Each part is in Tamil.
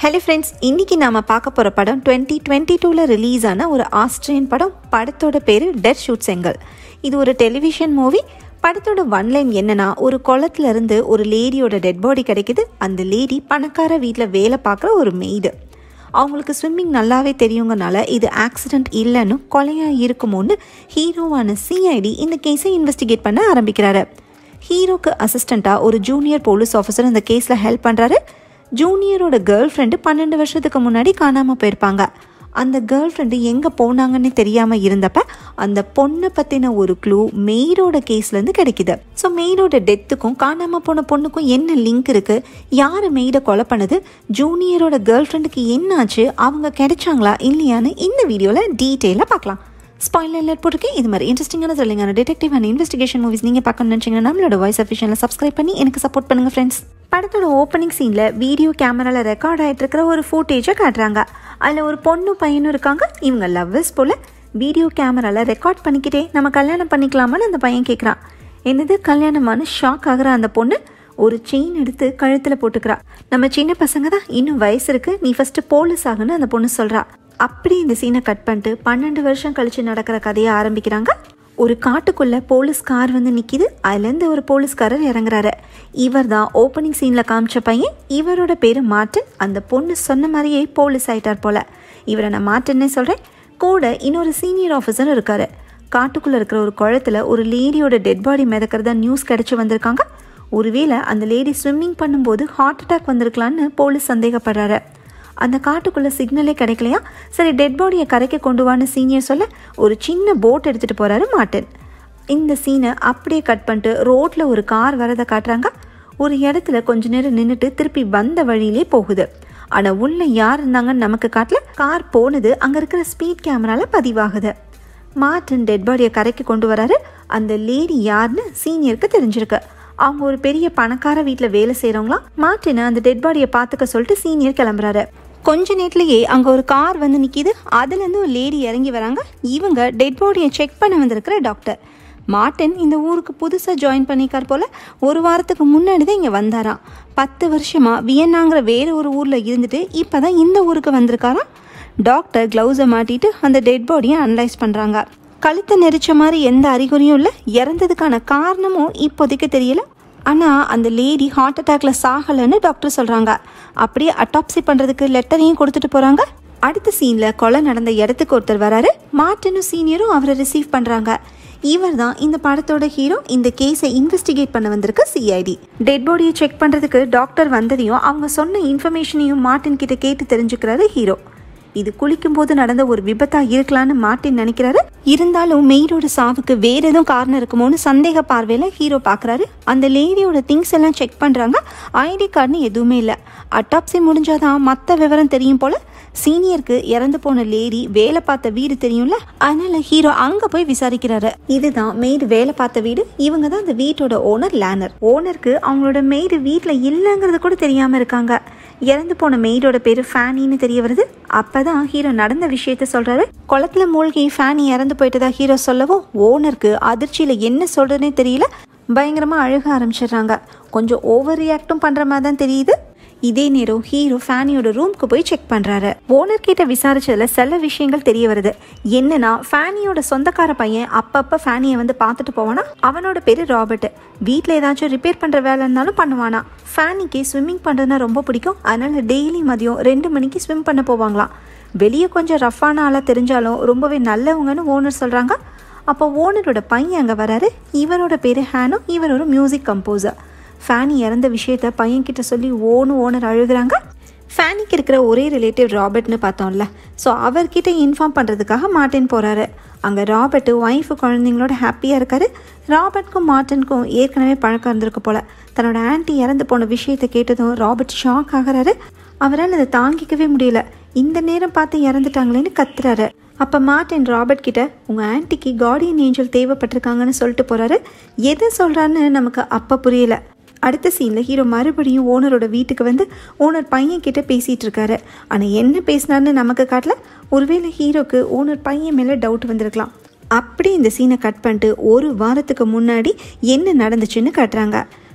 ஹலோ ஃப்ரெண்ட்ஸ் இன்னைக்கு நாம பார்க்க போகிற படம் டுவெண்ட்டி டுவெண்ட்டி டூவில் ரிலீஸ் ஆன ஒரு ஆஸ்திரியன் படம் படத்தோட பேர் டெட் ஷூட் செங்கல் இது ஒரு டெலிவிஷன் மூவி படத்தோட ஒன்லைன் என்னன்னா ஒரு குளத்துல இருந்து ஒரு லேடியோட டெட் பாடி கிடைக்குது அந்த லேடி பணக்கார வீட்டில் வேலை பார்க்குற ஒரு மெய்டு அவங்களுக்கு ஸ்விம்மிங் நல்லாவே தெரியுங்கனால இது ஆக்சிடென்ட் இல்லைன்னு கொலையாக இருக்குமோன்னு ஹீரோவான சிஐடி இந்த கேஸை இன்வெஸ்டிகேட் பண்ண ஆரம்பிக்கிறாரு ஹீரோக்கு அசிஸ்டண்ட்டாக ஒரு ஜூனியர் போலீஸ் ஆஃபீஸர் இந்த கேஸில் ஹெல்ப் பண்ணுறாரு ஜூனியரோட கேர்ள் ஃப்ரெண்டு பன்னெண்டு வருஷத்துக்கு முன்னாடி காணாமல் போயிருப்பாங்க அந்த கேர்ள் ஃப்ரெண்டு எங்கே போனாங்கன்னு தெரியாமல் இருந்தப்ப அந்த பொண்ணை பற்றின ஒரு க்ளூ மெய்டோட கேஸ்லேருந்து கிடைக்குது ஸோ மெய்டோட டெத்துக்கும் காணாமல் போன பொண்ணுக்கும் என்ன லிங்க் இருக்குது யார் மெய்டை கொலை பண்ணுது ஜூனியரோட கேர்ள் ஃப்ரெண்டுக்கு என்னாச்சு அவங்க கிடைச்சாங்களா இல்லையான்னு இந்த வீடியோவில் டீட்டெயிலாக பார்க்கலாம் ஸ்பாயில் அலர்ட் போட்டிருக்கேன் இது மாதிரி இன்ட்ரெஸ்டிங்கான சொல்லுங்க டிடெக்டிவ் அண்ட் இன்வெஸ்டிகேஷன் மூவிஸ் நீங்கள் பார்க்கணும்னு நினச்சிங்கன்னா நம்மளோட வாய்ஸ் அஃபிஷியலில் சப்ஸ்கிரைப் பண்ணி எனக்கு சப்போர்ட் பண்ணுங்க ஃப்ரெண்ட்ஸ் படத்தோட ஓப்பனிங் சீனில் வீடியோ கேமராவில் ரெக்கார்ட் ஆகிட்டு இருக்கிற ஒரு ஃபுட்டேஜை காட்டுறாங்க அதில் ஒரு பொண்ணு பையனும் இருக்காங்க இவங்க லவ்வர்ஸ் போல் வீடியோ கேமராவில் ரெக்கார்ட் பண்ணிக்கிட்டே நம்ம கல்யாணம் பண்ணிக்கலாமான்னு அந்த பையன் கேட்குறான் என்னது கல்யாணமான ஷாக் ஆகுற அந்த பொண்ணு ஒரு செயின் எடுத்து கழுத்தில் போட்டுக்கிறா நம்ம சின்ன பசங்க தான் இன்னும் வயசு இருக்கு நீ ஃபஸ்ட்டு போலீஸ் ஆகுன்னு அந்த பொண்ணு சொல்கிறா அப்படி இந்த சீனை கட் பண்ணிட்டு பன்னெண்டு வருஷம் கழிச்சு நடக்கிற கதையை ஆரம்பிக்கிறாங்க ஒரு காட்டுக்குள்ள போலீஸ் கார் வந்து நிற்கிது அதுலேருந்து ஒரு போலீஸ்காரர் இறங்குறாரு இவர் தான் ஓப்பனிங் சீனில் காமிச்ச பையன் இவரோட பேர் மார்ட்டின் அந்த பொண்ணு சொன்ன மாதிரியே போலீஸ் ஆயிட்டார் போல இவரை நான் மார்ட்டின்னே சொல்கிறேன் கூட இன்னொரு சீனியர் ஆஃபீஸர் இருக்காரு காட்டுக்குள்ளே இருக்கிற ஒரு குளத்துல ஒரு லேடியோட டெட் பாடி மிதக்கிறதா நியூஸ் கிடச்சி வந்திருக்காங்க ஒருவேளை அந்த லேடி ஸ்விம்மிங் பண்ணும்போது ஹார்ட் அட்டாக் வந்திருக்கலான்னு போலீஸ் சந்தேகப்படுறாரு அந்த காட்டுக்குள்ளே சிக்னலே கிடைக்கலையா சரி டெட் பாடியை கரைக்க கொண்டு வான்னு சீனியர் சொல்ல ஒரு சின்ன போட் எடுத்துகிட்டு போகிறாரு மார்ட்டின் இந்த சீனை அப்படியே கட் பண்ணிட்டு ரோட்டில் ஒரு கார் வரதை காட்டுறாங்க ஒரு இடத்துல கொஞ்ச நேரம் நின்றுட்டு திருப்பி வந்த வழியிலே போகுது ஆனால் உள்ள யார் இருந்தாங்கன்னு நமக்கு காட்டல கார் போனது அங்கே இருக்கிற ஸ்பீட் கேமராவில் பதிவாகுது மார்ட்டின் டெட் பாடியை கரைக்கு கொண்டு வராரு அந்த லேடி யாருன்னு சீனியருக்கு தெரிஞ்சிருக்கு அவங்க ஒரு பெரிய பணக்கார வீட்டில் வேலை செய்கிறவங்களாம் மார்ட்டினை அந்த டெட் பாடியை பார்த்துக்க சொல்லிட்டு சீனியர் கிளம்புறாரு கொஞ்ச நேரத்துலேயே அங்கே ஒரு கார் வந்து நிற்கிது அதுலேருந்து ஒரு லேடி இறங்கி வராங்க இவங்க டெட் பாடியை செக் பண்ண வந்திருக்கிற டாக்டர் மார்ட்டின் இந்த ஊருக்கு புதுசாக ஜாயின் பண்ணிக்கார் போல் ஒரு வாரத்துக்கு முன்னாடி தான் இங்கே வந்தாராம் பத்து வருஷமாக வியன்னாங்கிற வேறு ஒரு ஊரில் இருந்துட்டு இப்போ தான் இந்த ஊருக்கு வந்திருக்காராம் டாக்டர் க்ளவுஸை மாட்டிட்டு அந்த டெட் பாடியை அனலைஸ் பண்ணுறாங்க கழுத்தை நெரிச்ச மாதிரி எந்த அறிகுறியும் இல்லை இறந்ததுக்கான காரணமும் இப்போதைக்கு தெரியல ஆனால் அந்த லேடி ஹார்ட் அட்டாக்ல சாகலைன்னு டாக்டர் சொல்கிறாங்க அப்படியே அட்டாப்சி பண்ணுறதுக்கு லெட்டரையும் கொடுத்துட்டு போகிறாங்க அடுத்த சீனில் கொலை நடந்த இடத்துக்கு ஒருத்தர் வராரு மார்ட்டினும் சீனியரும் அவரை ரிசீவ் பண்ணுறாங்க இவர் தான் இந்த படத்தோட ஹீரோ இந்த கேஸை இன்வெஸ்டிகேட் பண்ண வந்திருக்க சிஐடி டெட் பாடியை செக் பண்ணுறதுக்கு டாக்டர் வந்ததையும் அவங்க சொன்ன இன்ஃபர்மேஷனையும் மார்ட்டின் கிட்ட கேட்டு தெரிஞ்சுக்கிறாரு ஹீரோ இது குளிக்கும்போது நடந்த ஒரு விபத்தா இருக்கலான்னு மார்ட்டின் நினைக்கிறாரு இருந்தாலும் மெய்டோட சாவுக்கு வேற எதுவும் காரணம் இருக்குமோன்னு சந்தேக பார்வையில ஹீரோ பாக்குறாரு அந்த லேடியோட திங்ஸ் எல்லாம் செக் பண்றாங்க ஐடி கார்டுன்னு எதுவுமே இல்லை அட்டாப்சி முடிஞ்சாதான் மற்ற விவரம் தெரியும் போல சீனியருக்கு இறந்து போன லேடி வேலை பார்த்த வீடு தெரியும்ல அதனால ஹீரோ அங்க போய் விசாரிக்கிறாரு இதுதான் மெய்டு வேலை பார்த்த வீடு இவங்க தான் அந்த வீட்டோட ஓனர் லேனர் ஓனருக்கு அவங்களோட மெய்டு வீட்டில் இல்லைங்கிறது கூட தெரியாம இருக்காங்க இறந்து போன மெய்டோட பேரு ஃபேனின்னு தெரிய வருது அப்பதான் ஹீரோ நடந்த விஷயத்த சொல்றாரு குளத்துல மூழ்கி ஃபேனி இறந்து போயிட்டதா ஹீரோ சொல்லவும் ஓனருக்கு அதிர்ச்சியில என்ன சொல்றதுனே தெரியல பயங்கரமா அழுக ஆரம்பிச்சிடுறாங்க கொஞ்சம் ஓவர் ரியாக்டும் பண்ற மாதிரி தான் தெரியுது இதே நேரம் ஹீரோ ஃபேனியோட ரூம்க்கு போய் செக் பண்றாரு ஓனர் கிட்ட விசாரிச்சதுல சில விஷயங்கள் தெரிய வருது என்னன்னா ஃபேனியோட சொந்தக்கார பையன் அப்பப்ப ஃபேனியை வந்து பார்த்துட்டு போவானா அவனோட பேரு ராபர்ட் வீட்டில் ஏதாச்சும் ரிப்பேர் பண்ற வேலை இருந்தாலும் பண்ணுவானா ஃபேனிக்கு ஸ்விம்மிங் பண்றதுனா ரொம்ப பிடிக்கும் அதனால டெய்லி மதியம் ரெண்டு மணிக்கு ஸ்விம் பண்ண போவாங்களாம் வெளியே கொஞ்சம் ரஃப்பான ஆளாக தெரிஞ்சாலும் ரொம்பவே நல்லவங்கன்னு ஓனர் சொல்றாங்க அப்போ ஓனரோட பையன் அங்கே வராரு இவரோட பேரு ஹேனோ இவர் ஒரு மியூசிக் கம்போசர் ஃபேனி இறந்த விஷயத்த பையன்கிட்ட சொல்லி ஓனு ஓனர் அழுகுறாங்க ஃபேனிக்கு இருக்கிற ஒரே ரிலேட்டிவ் ராபர்ட்னு பார்த்தோம்ல ஸோ அவர்கிட்ட இன்ஃபார்ம் பண்ணுறதுக்காக மார்ட்டின் போகிறாரு அங்கே ராபர்ட் ஒய்ஃபு குழந்தைங்களோட ஹாப்பியாக இருக்காரு ராபர்ட்க்கும் மார்ட்டினுக்கும் ஏற்கனவே பழக்கம் இருந்திருக்கு போல தன்னோட ஆன்ட்டி இறந்து போன விஷயத்தை கேட்டதும் ராபர்ட் ஷாக் ஆகுறாரு அவரால் அதை தாங்கிக்கவே முடியல இந்த நேரம் பார்த்து இறந்துட்டாங்களேன்னு கத்துறாரு அப்போ மார்ட்டின் ராபர்ட் கிட்ட உங்கள் ஆன்ட்டிக்கு கார்டியன் ஏஞ்சல் தேவைப்பட்டிருக்காங்கன்னு சொல்லிட்டு போகிறாரு எதை சொல்கிறான்னு நமக்கு அப்போ புரியல அடுத்த சீனில் ஹீரோ மறுபடியும் ஓனரோட வீட்டுக்கு வந்து ஓனர் பையன் கிட்ட பேசிகிட்டு இருக்காரு ஆனால் என்ன பேசினார்னு நமக்கு காட்டல ஒருவேளை ஹீரோக்கு ஓனர் பையன் மேலே டவுட் வந்திருக்கலாம் அப்படி இந்த சீனை கட் பண்ணிட்டு ஒரு வாரத்துக்கு முன்னாடி என்ன நடந்துச்சுன்னு காட்டுறாங்க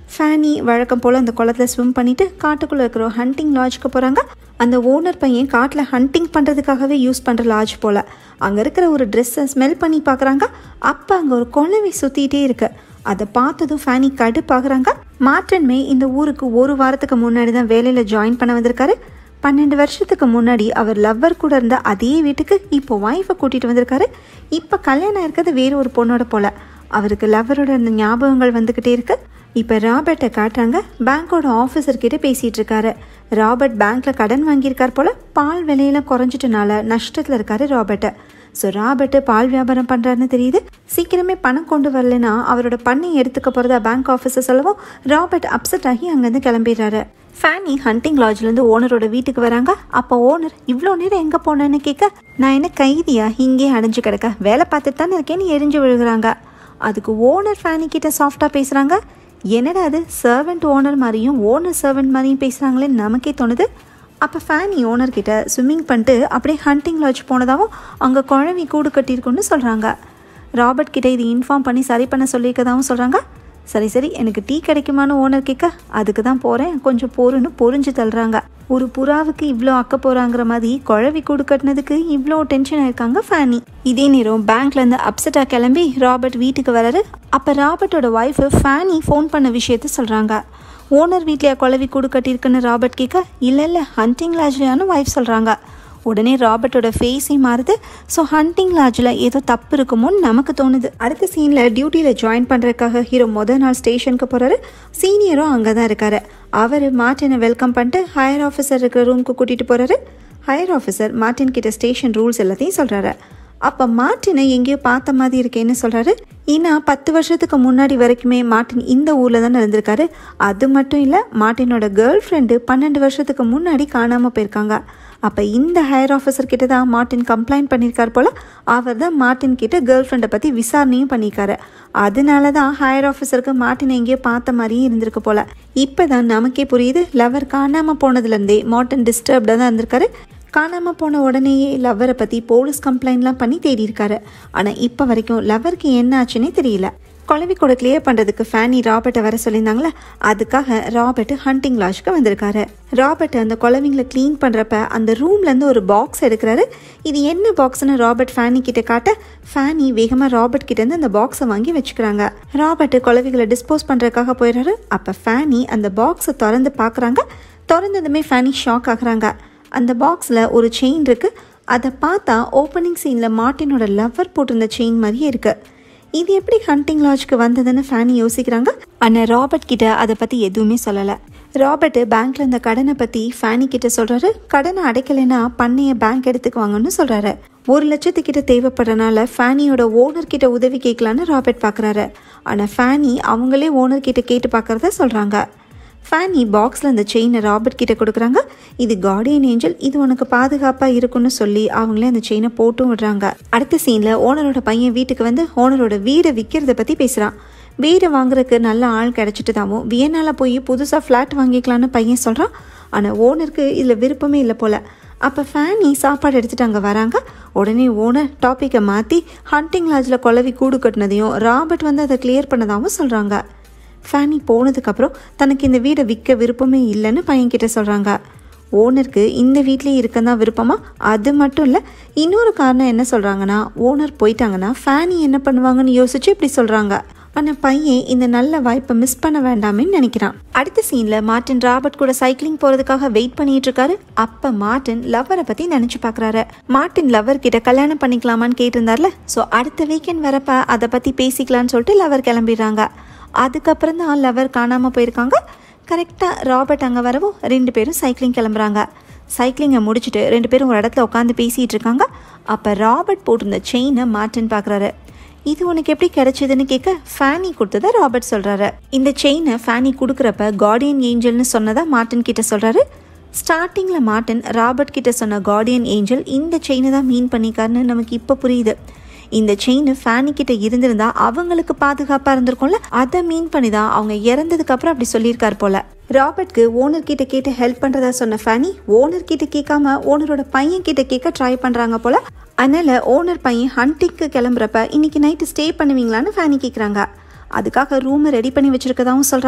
ஃபேனி வழக்கம் போல் அந்த குளத்தில் ஸ்விம் பண்ணிட்டு காட்டுக்குள்ளே இருக்கிற ஹண்டிங் லாட்ஜ்க்கு போகிறாங்க அந்த ஓனர் பையன் காட்டில் ஹண்டிங் பண்ணுறதுக்காகவே யூஸ் பண்ணுற லாட்ஜ் போல் அங்கே இருக்கிற ஒரு ட்ரெஸ்ஸை ஸ்மெல் பண்ணி பார்க்குறாங்க அப்போ அங்கே ஒரு குழவி சுற்றிட்டே இருக்கு அதை பார்த்ததும் ஃபேனி கடுப்பாகிறாங்க மாற்றன்மே இந்த ஊருக்கு ஒரு வாரத்துக்கு முன்னாடி தான் வேலையில் ஜாயின் பண்ண வந்திருக்காரு பன்னெண்டு வருஷத்துக்கு முன்னாடி அவர் லவ்வர் கூட இருந்த அதே வீட்டுக்கு இப்போ ஒய்ஃபை கூட்டிகிட்டு வந்திருக்காரு இப்போ கல்யாணம் இருக்கிறது வேறு ஒரு பொண்ணோட போல அவருக்கு லவ்வரோட அந்த ஞாபகங்கள் வந்துக்கிட்டே இருக்கு இப்போ ராபர்ட்டை காட்டுறாங்க பேங்க்கோட ஆஃபீஸர் கிட்ட பேசிகிட்டு இருக்காரு ராபர்ட் பேங்க்ல கடன் வாங்கியிருக்கார் போல பால் விலையெல்லாம் குறைஞ்சிட்டனால நஷ்டத்தில் இருக்காரு ராபர்ட்டு ஸோ ராபர்ட்டு பால் வியாபாரம் பண்ணுறாருன்னு தெரியுது சீக்கிரமே பணம் கொண்டு வரலனா அவரோட பண்ணை எடுத்துக்க போகிறதா பேங்க் ஆஃபீஸர் சொல்லவும் ராபர்ட் அப்செட் ஆகி அங்கேருந்து கிளம்பிடுறாரு ஃபேனி ஹண்டிங் லாட்ஜ்லேருந்து ஓனரோட வீட்டுக்கு வராங்க அப்போ ஓனர் இவ்வளோ நேரம் எங்கே போனேன்னு கேட்க நான் என்ன கைதியா இங்கே அடைஞ்சு கிடக்க வேலை பார்த்துட்டு தானே இருக்கேன்னு எரிஞ்சு விழுகிறாங்க அதுக்கு ஓனர் ஃபேனி கிட்ட சாஃப்டாக பேசுகிறாங்க என்னடா அது சர்வெண்ட் ஓனர் மாதிரியும் ஓனர் சர்வெண்ட் மாதிரியும் பேசுகிறாங்களேன்னு நமக்கே தோணுது அப்போ ஃபேனி ஓனர்கிட்ட ஸ்விம்மிங் பண்ணிட்டு அப்படியே ஹண்டிங் லாட்ஜ் போனதாகவும் அங்கே குழவி கூடு கட்டியிருக்குன்னு சொல்கிறாங்க ராபர்ட் கிட்ட இது இன்ஃபார்ம் பண்ணி சரி பண்ண சொல்லியிருக்கதாகவும் சொல்கிறாங்க சரி சரி எனக்கு டீ கிடைக்குமான்னு ஓனர் கேட்க அதுக்கு தான் போகிறேன் கொஞ்சம் போருன்னு பொறிஞ்சு தள்ளுறாங்க ஒரு புறாவுக்கு இவ்வளோ அக்க போகிறாங்கிற மாதிரி குழவி கூடு கட்டினதுக்கு இவ்வளோ டென்ஷன் ஆயிருக்காங்க ஃபேனி இதே நேரம் பேங்க்லேருந்து அப்செட்டாக கிளம்பி ராபர்ட் வீட்டுக்கு வராரு அப்போ ராபர்ட்டோட ஒய்ஃபு ஃபேனி ஃபோன் பண்ண விஷயத்த சொல்கிறாங்க ஓனர் வீட்லையா குழவி கூடு கட்டியிருக்குன்னு ராபர்ட் கேட்க இல்லை இல்லை ஹண்டிங் லாஜ்லையான்னு ஒய்ஃப் சொல்கிறாங்க உடனே ராபர்ட்டோட ஃபேஸே மாறுது ஸோ ஹண்டிங் லாட்ஜில் ஏதோ தப்பு இருக்குமோன்னு நமக்கு தோணுது அடுத்த சீனில் டியூட்டியில் ஜாயின் பண்ணுறதுக்காக ஹீரோ மொதல் நாள் ஸ்டேஷனுக்கு போகிறாரு சீனியரும் அங்கே தான் இருக்காரு அவர் மார்ட்டினை வெல்கம் பண்ணிட்டு ஹையர் ஆஃபீஸர் இருக்கிற ரூமுக்கு கூட்டிகிட்டு போகிறாரு ஹையர் ஆஃபீஸர் மார்ட்டின் கிட்ட ஸ்டேஷன் ரூல்ஸ் எல்லாத்தையும் சொல்கிறாரு அப்போ மார்ட்டினை எங்கேயோ பார்த்த மாதிரி இருக்கேன்னு சொல்கிறாரு ஏன்னா பத்து வருஷத்துக்கு முன்னாடி வரைக்குமே மார்ட்டின் இந்த ஊரில் தான் இருந்திருக்காரு அது மட்டும் இல்லை மார்ட்டினோட கேர்ள் ஃப்ரெண்டு பன்னெண்டு வருஷத்துக்கு முன்னாடி காணாமல் போயிருக்காங்க அப்போ இந்த ஹையர் ஆஃபீஸர் கிட்ட தான் மார்ட்டின் கம்ப்ளைண்ட் பண்ணியிருக்கார் போல் அவர் தான் மார்ட்டின் கிட்ட கேர்ள் ஃப்ரெண்டை பற்றி விசாரணையும் பண்ணியிருக்காரு அதனால தான் ஹையர் ஆஃபீஸருக்கு மார்ட்டின் எங்கேயோ பார்த்த மாதிரியே இருந்திருக்கு போல் இப்போ தான் நமக்கே புரியுது லவர் காணாமல் போனதுலேருந்தே மார்ட்டின் டிஸ்டர்ப்டாக தான் இருந்திருக்காரு காணாமல் போன உடனேயே லவ்வரை பற்றி போலீஸ் கம்ப்ளைண்ட்லாம் பண்ணி தேடி இருக்காரு ஆனால் இப்போ வரைக்கும் லவ்வருக்கு என்ன ஆச்சுன்னே தெரியல குழவி கூட கிளியர் பண்ணுறதுக்கு ஃபேனி ராபர்ட்டை வர சொல்லியிருந்தாங்களே அதுக்காக ராபர்ட் ஹண்டிங் லாட்ஜ்க்கு வந்திருக்காரு ராபர்ட் அந்த குழவிங்களை க்ளீன் பண்ணுறப்ப அந்த ரூம்லேருந்து ஒரு பாக்ஸ் எடுக்கிறாரு இது என்ன பாக்ஸ்னு ராபர்ட் ஃபேனி கிட்ட காட்ட ஃபேனி வேகமாக ராபர்ட் கிட்டேருந்து அந்த பாக்ஸை வாங்கி வச்சுக்கிறாங்க ராபர்ட் குழவிகளை டிஸ்போஸ் பண்ணுறதுக்காக போயிடுறாரு அப்போ ஃபேனி அந்த பாக்ஸை திறந்து பார்க்குறாங்க திறந்ததுமே ஃபேனி ஷாக் ஆகுறாங்க அந்த பாக்ஸில் ஒரு செயின் இருக்குது அதை பார்த்தா ஓப்பனிங் சீனில் மார்ட்டினோட லவ்வர் போட்டிருந்த செயின் மாதிரியே இருக்குது இது எப்படி ஹண்டிங் லாட்ஜ்க்கு வந்ததுன்னு ஃபேனி யோசிக்கிறாங்க ஆனால் ராபர்ட் கிட்ட அதை பற்றி எதுவுமே சொல்லலை ராபர்ட் பேங்க்ல இந்த கடனை பற்றி ஃபேனி கிட்ட சொல்கிறாரு கடனை அடைக்கலைன்னா பண்ணைய பேங்க் எடுத்துக்குவாங்கன்னு சொல்கிறாரு ஒரு லட்சத்துக்கிட்ட தேவைப்படுறனால ஃபேனியோட ஓனர் கிட்ட உதவி கேட்கலான்னு ராபர்ட் பார்க்குறாரு ஆனால் ஃபேனி அவங்களே ஓனர் கிட்ட கேட்டு பார்க்குறத சொல்கிறாங்க ஃபேனி பாக்ஸில் அந்த செயினை ராபர்ட் கிட்ட கொடுக்குறாங்க இது கார்டியன் ஏஞ்சல் இது உனக்கு பாதுகாப்பாக இருக்குன்னு சொல்லி அவங்களே அந்த செயினை போட்டும் விடுறாங்க அடுத்த சீனில் ஓனரோட பையன் வீட்டுக்கு வந்து ஓனரோட வீடை விற்கிறத பற்றி பேசுகிறான் வீடு வாங்குறதுக்கு நல்ல ஆள் கிடச்சிட்டு தாவும் வியனால போய் புதுசாக ஃப்ளாட் வாங்கிக்கலான்னு பையன் சொல்கிறான் ஆனால் ஓனருக்கு இதில் விருப்பமே இல்லை போல் அப்போ ஃபேனி சாப்பாடு எடுத்துகிட்டு அங்கே வராங்க உடனே ஓனர் டாப்பிக்கை மாற்றி ஹண்டிங் லாட்ஜில் குழவி கூடு கட்டினதையும் ராபர்ட் வந்து அதை கிளியர் பண்ணதாகவும் சொல்கிறாங்க ஃபேனி போனதுக்கப்புறம் தனக்கு இந்த வீடை விற்க விருப்பமே இல்லைன்னு பையன்கிட்ட சொல்கிறாங்க ஓனருக்கு இந்த வீட்லேயே இருக்க தான் விருப்பமா அது மட்டும் இல்லை இன்னொரு காரணம் என்ன சொல்கிறாங்கன்னா ஓனர் போயிட்டாங்கன்னா ஃபேனி என்ன பண்ணுவாங்கன்னு யோசிச்சு இப்படி சொல்கிறாங்க ஆனால் பையன் இந்த நல்ல வாய்ப்பை மிஸ் பண்ண வேண்டாமேன்னு நினைக்கிறான் அடுத்த சீனில் மார்ட்டின் ராபர்ட் கூட சைக்கிளிங் போகிறதுக்காக வெயிட் பண்ணிட்டு இருக்காரு அப்போ மார்ட்டின் லவ்வரை பற்றி நினச்சி பார்க்குறாரு மார்ட்டின் லவ்வர் கிட்ட கல்யாணம் பண்ணிக்கலாமான்னு கேட்டிருந்தார்ல ஸோ அடுத்த வீக்கெண்ட் வரப்ப அதை பற்றி பேசிக்கலான்னு சொல்லிட்டு லவர் கிளம்பிடுறாங்க அதுக்கப்புறம் தான் லவர் காணாமல் போயிருக்காங்க கரெக்டாக ராபர்ட் அங்கே வரவும் ரெண்டு பேரும் சைக்கிளிங் கிளம்புறாங்க சைக்கிளிங்கை முடிச்சுட்டு ரெண்டு பேரும் ஒரு இடத்துல உட்காந்து பேசிகிட்டு இருக்காங்க அப்போ ராபர்ட் போட்டிருந்த செயினை மார்ட்டின் பார்க்குறாரு இது உனக்கு எப்படி கிடைச்சதுன்னு கேட்க ஃபேனி கொடுத்ததா ராபர்ட் சொல்கிறாரு இந்த செயினை ஃபேனி கொடுக்குறப்ப கார்டியன் ஏஞ்சல்னு சொன்னதா மார்ட்டின் கிட்ட சொல்கிறாரு ஸ்டார்டிங்கில் மார்ட்டின் ராபர்ட் கிட்ட சொன்ன கார்டியன் ஏஞ்சல் இந்த செயினை தான் மீன் பண்ணிக்காருன்னு நமக்கு இப்போ புரியுது இந்த செயின் ஃபேனி கிட்ட இருந்திருந்தா அவங்களுக்கு பாதுகாப்பாக இருந்திருக்கும்ல அதை மீன் பண்ணி தான் அவங்க இறந்ததுக்கு அப்புறம் அப்படி சொல்லியிருக்கார் போல ராபர்ட்க்கு ஓனர் கிட்ட கேட்டு ஹெல்ப் பண்ணுறதா சொன்ன ஃபேனி ஓனர் கிட்ட கேட்காம ஓனரோட பையன் கிட்ட கேட்க ட்ரை பண்ணுறாங்க போல அதனால ஓனர் பையன் ஹண்டிங்க்கு கிளம்புறப்ப இன்னைக்கு நைட்டு ஸ்டே பண்ணுவீங்களான்னு ஃபேனி கேட்குறாங்க அதுக்காக ரூமை ரெடி பண்ணி வச்சிருக்கதாவும் சொல்கிறாங்க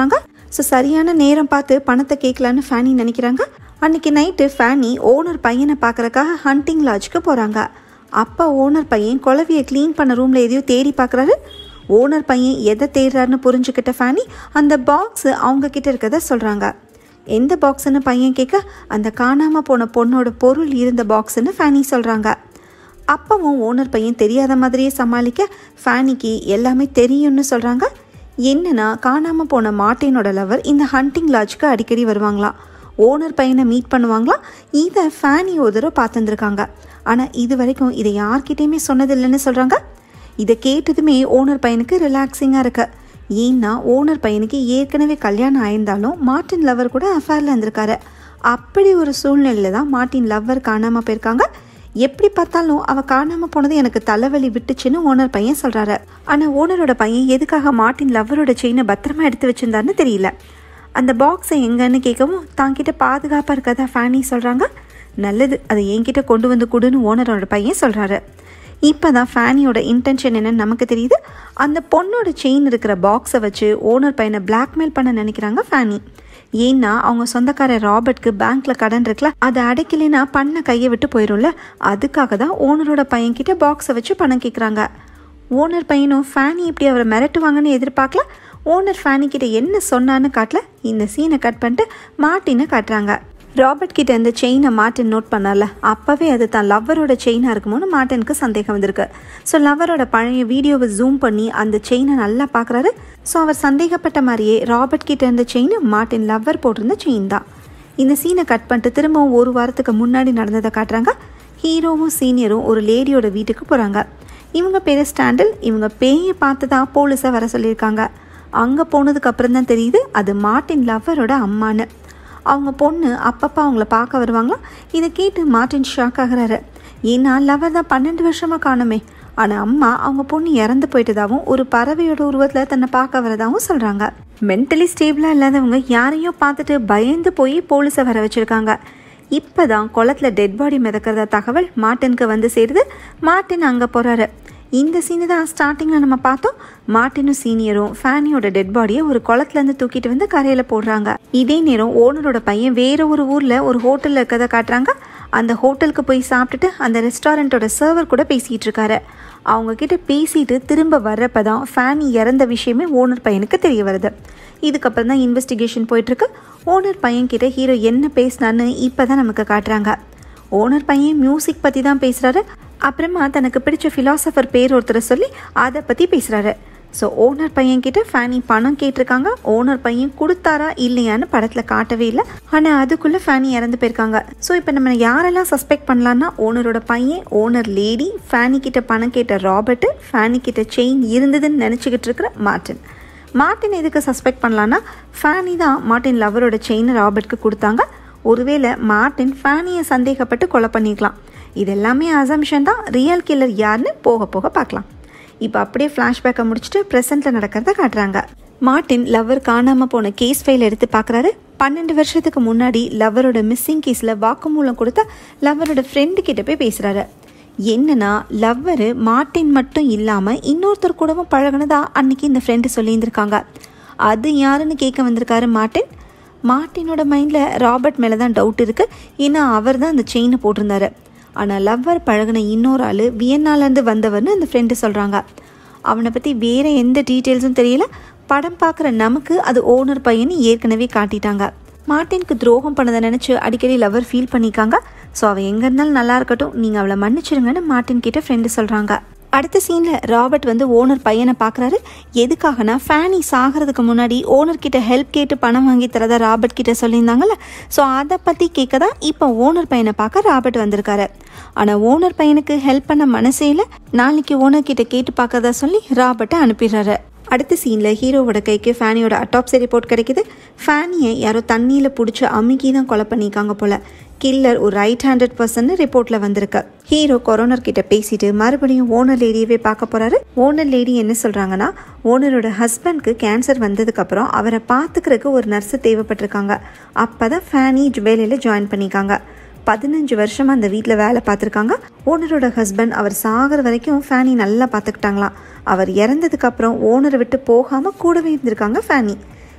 ஸோ சரியான நேரம் பார்த்து பணத்தை கேட்கலான்னு ஃபேனி நினைக்கிறாங்க அன்னைக்கு நைட்டு ஃபேனி ஓனர் பையனை பார்க்கறக்காக ஹண்டிங் லாட்ஜ்க்கு போகிறாங்க அப்போ ஓனர் பையன் குழவியை க்ளீன் பண்ண ரூமில் எதையோ தேடி பார்க்குறாரு ஓனர் பையன் எதை தேடுறாருன்னு புரிஞ்சுக்கிட்ட ஃபேனி அந்த பாக்ஸு அவங்க கிட்ட இருக்கத சொல்கிறாங்க எந்த பாக்ஸ்னு பையன் கேட்க அந்த காணாமல் போன பொண்ணோட பொருள் இருந்த பாக்ஸ்னு ஃபேனி சொல்கிறாங்க அப்பவும் ஓனர் பையன் தெரியாத மாதிரியே சமாளிக்க ஃபேனிக்கு எல்லாமே தெரியும்னு சொல்கிறாங்க என்னன்னா காணாமல் போன மார்ட்டினோட லவர் இந்த ஹண்டிங் லாட்ஜ்க்கு அடிக்கடி வருவாங்களாம் ஓனர் பையனை மீட் பண்ணுவாங்களாம் இதை ஃபேனி ஒரு தடவை பார்த்துருந்துருக்காங்க ஆனால் இது வரைக்கும் இதை யார்கிட்டயுமே சொன்னதில்லைன்னு சொல்கிறாங்க இதை கேட்டதுமே ஓனர் பையனுக்கு ரிலாக்ஸிங்காக இருக்கு ஏன்னா ஓனர் பையனுக்கு ஏற்கனவே கல்யாணம் ஆயிருந்தாலும் மார்ட்டின் லவர் கூட அஃபேரில் இருந்திருக்காரு அப்படி ஒரு சூழ்நிலையில் தான் மார்ட்டின் லவ்வர் காணாமல் போயிருக்காங்க எப்படி பார்த்தாலும் அவ காணாமல் போனது எனக்கு தலைவலி விட்டுச்சுன்னு ஓனர் பையன் சொல்கிறாரு ஆனால் ஓனரோட பையன் எதுக்காக மார்ட்டின் லவ்வரோட செயினை பத்திரமா எடுத்து வச்சிருந்தாருன்னு தெரியல அந்த பாக்ஸை எங்கன்னு கேட்கவும் தாங்கிட்ட பாதுகாப்பாக இருக்கதா ஃபேனி சொல்கிறாங்க நல்லது அதை என்கிட்ட கொண்டு வந்து கொடுன்னு ஓனரோட பையன் சொல்கிறாரு இப்போ தான் ஃபேனியோட இன்டென்ஷன் என்னன்னு நமக்கு தெரியுது அந்த பொண்ணோட செயின் இருக்கிற பாக்ஸை வச்சு ஓனர் பையனை பிளாக்மெயில் பண்ண நினைக்கிறாங்க ஃபேனி ஏன்னா அவங்க சொந்தக்காரர் ராபர்ட்க்கு பேங்க்ல கடன் இருக்குல்ல அதை அடைக்கலைன்னா பண்ண கையை விட்டு போயிடும்ல அதுக்காக தான் ஓனரோட பையன்கிட்ட பாக்ஸை வச்சு பணம் கேட்குறாங்க ஓனர் பையனும் ஃபேனி இப்படி அவரை மிரட்டுவாங்கன்னு எதிர்பார்க்கல ஓனர் ஃபேனி கிட்ட என்ன சொன்னான்னு காட்டல இந்த சீனை கட் பண்ணிட்டு மார்ட்டினை காட்டுறாங்க ராபர்ட் கிட்ட இந்த செயினை மார்ட்டின் நோட் பண்ணல அப்பவே அது தான் லவ்வரோட செயினாக இருக்குமோன்னு மார்ட்டினுக்கு சந்தேகம் வந்திருக்கு ஸோ லவ்வரோட பழைய வீடியோவை ஜூம் பண்ணி அந்த செயினை நல்லா பார்க்குறாரு ஸோ அவர் சந்தேகப்பட்ட மாதிரியே ராபர்ட் கிட்ட இருந்த செயின் மார்ட்டின் லவ்வர் போட்டிருந்த செயின் தான் இந்த சீனை கட் பண்ணிட்டு திரும்பவும் ஒரு வாரத்துக்கு முன்னாடி நடந்ததை காட்டுறாங்க ஹீரோவும் சீனியரும் ஒரு லேடியோட வீட்டுக்கு போகிறாங்க இவங்க பேர் ஸ்டாண்டில் இவங்க பேயை பார்த்து தான் போலீஸை வர சொல்லியிருக்காங்க அங்கே போனதுக்கு அப்புறம் தான் தெரியுது அது மார்ட்டின் லவ்வரோட அம்மான்னு அவங்க பொண்ணு அப்பப்போ அவங்கள பார்க்க வருவாங்களாம் இதை கேட்டு மார்ட்டின் ஷாக் ஆகுறாரு ஏன்னா லவர் தான் பன்னெண்டு வருஷமாக காணுமே ஆனால் அம்மா அவங்க பொண்ணு இறந்து போயிட்டதாகவும் ஒரு பறவையோட உருவத்தில் தன்னை பார்க்க வரதாகவும் சொல்கிறாங்க மென்டலி ஸ்டேபிளாக இல்லாதவங்க யாரையோ பார்த்துட்டு பயந்து போய் போலீஸை வர வச்சுருக்காங்க இப்போ தான் குளத்தில் டெட் பாடி மிதக்கிறத தகவல் மார்ட்டினுக்கு வந்து சேருது மார்ட்டின் அங்கே போகிறாரு இந்த சீனு தான் ஸ்டார்டிங்கில் நம்ம பார்த்தோம் மார்ட்டினும் சீனியரும் ஃபேனியோட டெட் பாடியை ஒரு குளத்துலேருந்து தூக்கிட்டு வந்து கரையில் போடுறாங்க இதே நேரம் ஓனரோட பையன் வேற ஒரு ஊரில் ஒரு ஹோட்டலில் இருக்கதை காட்டுறாங்க அந்த ஹோட்டலுக்கு போய் சாப்பிட்டுட்டு அந்த ரெஸ்டாரண்ட்டோட சர்வர் கூட பேசிகிட்டு இருக்காரு அவங்க கிட்ட பேசிட்டு திரும்ப வர்றப்ப தான் ஃபேனி இறந்த விஷயமே ஓனர் பையனுக்கு தெரிய வருது இதுக்கப்புறம் தான் இன்வெஸ்டிகேஷன் போயிட்டுருக்கு ஓனர் பையன்கிட்ட ஹீரோ என்ன பேசினான்னு இப்போ தான் நமக்கு காட்டுறாங்க ஓனர் பையன் மியூசிக் பற்றி தான் பேசுகிறாரு அப்புறமா தனக்கு பிடிச்ச ஃபிலாசபர் பேர் ஒருத்தரை சொல்லி அதை பற்றி பேசுகிறாரு ஸோ ஓனர் பையன்கிட்ட ஃபேனி பணம் கேட்டிருக்காங்க ஓனர் பையன் கொடுத்தாரா இல்லையான்னு படத்தில் காட்டவே இல்லை ஆனால் அதுக்குள்ளே ஃபேனி இறந்து போயிருக்காங்க ஸோ இப்போ நம்ம யாரெல்லாம் சஸ்பெக்ட் பண்ணலான்னா ஓனரோட பையன் ஓனர் லேடி ஃபேனி கிட்ட பணம் கேட்ட ராபர்ட்டு ஃபேனி கிட்ட செயின் இருந்ததுன்னு நினச்சிக்கிட்டு இருக்கிற மார்ட்டின் மார்ட்டின் எதுக்கு சஸ்பெக்ட் பண்ணலான்னா ஃபேனி தான் மார்ட்டின் லவரோட செயினை ராபர்ட்க்கு கொடுத்தாங்க ஒருவேளை மார்ட்டின் ஃபேனியை சந்தேகப்பட்டு கொலை பண்ணிக்கலாம் இது எல்லாமே அசம்ஷன் தான் ரியல் கில்லர் யாருன்னு போக போக பார்க்கலாம் இப்போ அப்படியே ஃப்ளாஷ்பேக்கை முடிச்சுட்டு ப்ரெசென்ட்டில் நடக்கிறத காட்டுறாங்க மார்ட்டின் லவ்வர் காணாமல் போன கேஸ் ஃபைல் எடுத்து பார்க்குறாரு பன்னெண்டு வருஷத்துக்கு முன்னாடி லவ்வரோட மிஸ்ஸிங் கேஸில் வாக்குமூலம் கொடுத்தா லவ்வரோட ஃப்ரெண்டு கிட்ட போய் பேசுகிறாரு என்னன்னா லவ்வரு மார்ட்டின் மட்டும் இல்லாமல் இன்னொருத்தர் கூடவும் பழகுனதா அன்னைக்கு இந்த ஃப்ரெண்டு சொல்லியிருந்திருக்காங்க அது யாருன்னு கேட்க வந்திருக்காரு மார்ட்டின் மார்ட்டினோட மைண்டில் ராபர்ட் மேலே தான் டவுட் இருக்குது ஏன்னா அவர் தான் அந்த செயினை போட்டிருந்தாரு ஆனால் லவ்வர் பழகின இன்னொரு ஆள் வியன்னாலேருந்து வந்தவர்னு அந்த ஃப்ரெண்டு சொல்கிறாங்க அவனை பற்றி வேறு எந்த டீட்டெயில்ஸும் தெரியல படம் பார்க்குற நமக்கு அது ஓனர் பையன் ஏற்கனவே காட்டிட்டாங்க மார்ட்டினுக்கு துரோகம் பண்ணதை நினச்சி அடிக்கடி லவர் ஃபீல் பண்ணிக்காங்க ஸோ அவள் எங்கே இருந்தாலும் நல்லா இருக்கட்டும் நீங்கள் அவளை மன்னிச்சிருங்கன்னு மார்ட்டின் கிட்ட ஃப்ரெண்டு சொல்கிறாங்க அடுத்த சீனில் ராபர்ட் வந்து ஓனர் பையனை பார்க்குறாரு எதுக்காகனா ஃபேனி சாகிறதுக்கு முன்னாடி ஓனர் கிட்ட ஹெல்ப் கேட்டு பணம் வாங்கி தரதா ராபர்ட் கிட்ட சொல்லியிருந்தாங்கல்ல ஸோ அதை பற்றி கேட்க தான் இப்போ ஓனர் பையனை பார்க்க ராபர்ட் வந்திருக்காரு ஆனால் ஓனர் பையனுக்கு ஹெல்ப் பண்ண மனசே இல்லை நாளைக்கு ஓனர் கிட்ட கேட்டு பார்க்கறதா சொல்லி ராபர்ட்டை அனுப்பிடுறாரு அடுத்த சீனில் ஹீரோவோட கைக்கு ஃபேனியோட அட்டாப்சி ரிப்போர்ட் கிடைக்குது ஃபேனியை யாரோ தண்ணியில் பிடிச்சி அமுக்கி தான் கொலை பண்ணியிருக்காங்க போல கில்லர் ஒரு ரைட் ஹேண்டட் பர்சன் ரிப்போர்ட்டில் வந்திருக்கு ஹீரோ கொரோனர் கிட்ட பேசிட்டு மறுபடியும் ஓனர் லேடியவே பார்க்க போறாரு ஓனர் லேடி என்ன சொல்றாங்கன்னா ஓனரோட ஹஸ்பண்ட்க்கு கேன்சர் வந்ததுக்கப்புறம் அவரை பார்த்துக்கிறதுக்கு ஒரு நர்ஸு தேவைப்பட்டிருக்காங்க அப்போ தான் ஃபேனி வேலையில் ஜாயின் பண்ணிக்காங்க பதினஞ்சு வருஷமா அந்த வீட்டில் வேலை பார்த்துருக்காங்க ஓனரோட ஹஸ்பண்ட் அவர் சாகிற வரைக்கும் ஃபேனி நல்லா பார்த்துக்கிட்டாங்களாம் அவர் இறந்ததுக்கு அப்புறம் ஓனரை விட்டு போகாமல் கூடவே இருந்திருக்காங்க ஃபேனி